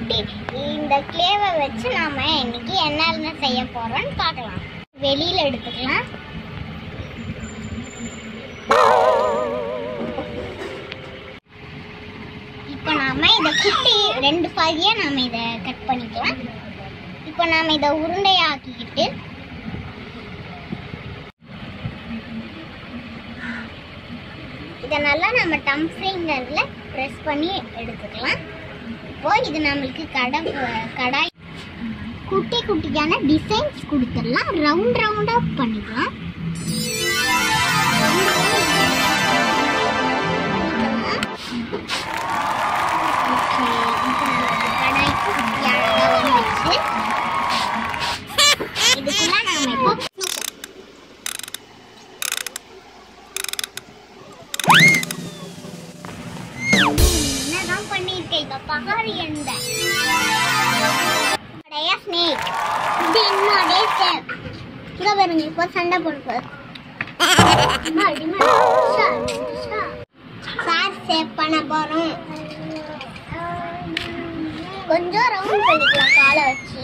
குட்டி இந்த கிளேவை வச்சு நாம இன்னைக்கு என்னென்ன செய்ய போறோம்னு பார்க்கலாம் வெளியில எடுத்துக்கலாம் இப்போ நாம இத குட்டி ரெண்டு பாதியா நாம இத கட் பண்ணிக்கலாம் இப்போ நாம இத உருண்டையாக்கிக்கிட்டு இதை நல்லா நம்ம டம் ஃபிங்கர்ல ப்ரெஸ் பண்ணி எடுத்துக்கலாம் இப்போ இது நம்மளுக்கு கடை கடாய் குட்டி குட்டியான டிசைன்ஸ் கொடுத்துடலாம் ரவுண்ட் ரவுண்டா பண்ணிக்கலாம் ஓகே இப்போ நம்மளுக்கு கடாய்க்கு குட்டியாக வந்துச்சு இதுக்குள்ள நாம இப்போ என்னதான் பண்ணிருக்கேன் இத பகாரி எந்த அடைய ஸ்னேக் இது என்னோட ஸ்டெப் இங்க பாருங்க இப்போ சண்டை போடுறது சார் சேவ் பண்ண போறோம் கொஞ்சம் ரவுண்ட் பண்ணிக்கலாம் காலை வச்சு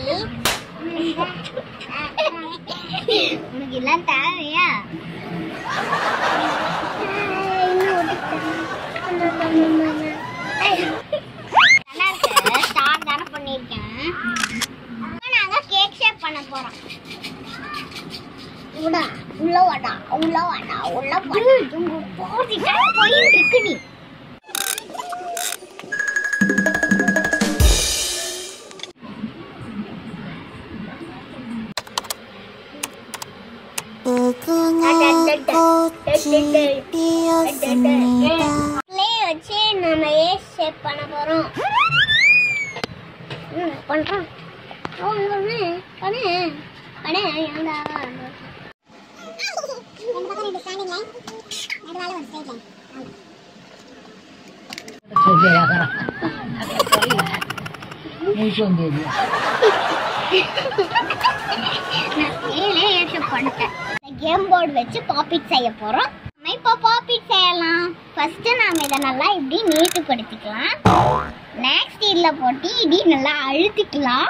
உனக்கு எல்லாம் தேவையா நல்லா இருக்கு ஸ்டார் தானே பண்ணியிருக்கேன் இப்ப நாங்க கேக் ஷேப் பண்ண போறோம் உடா உள்ள வாடா உள்ள வாடா உள்ள போட்டிட்டா போயிட்டு இருக்கு நீ ப்ளே வச்சு நம்ம ஏ ஷேப் பண்ண போறோம் ம், பண்றோம் ஓ, இங்க ஒண்ணு. பண்ணு பண்ணு ஏன்டா ரெண்டு பக்கம் ரெண்டு ஸ்டாண்டிங் லைன் நடுவால ஒரு ஸ்ட்ரைட் லைன் ஏழே ஏற்றம் பண்ணிட்டேன் கேம் போர்டு வச்சு பாப்பிட் செய்ய போறோம் நம்ம இப்போ பாப்பிட் செய்யலாம் ஃபர்ஸ்ட் நாம இதை நல்லா இப்படி நீட்டுப்படுத்திக்கலாம் நெக்ஸ்ட் இதுல போட்டு இப்படி நல்லா அழுத்திக்கலாம்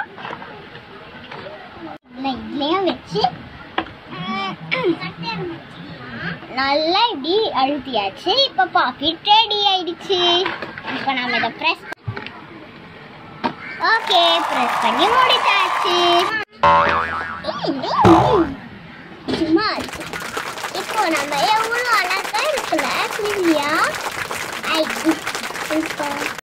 இதுல இதுலயும் வச்சு நல்லா இப்படி அழுத்தியாச்சு இப்போ பாப்பிட் ரெடி ஆயிடுச்சு இப்போ நாம இதை ப்ரெஸ் ஓகே ப்ரெஸ் பண்ணி முடிச்சாச்சு சும்மா இருக்கு. இப்போ நம்ம எவ்வளோ அழகா இருக்குல்ல கிளியா ஐ இப்போ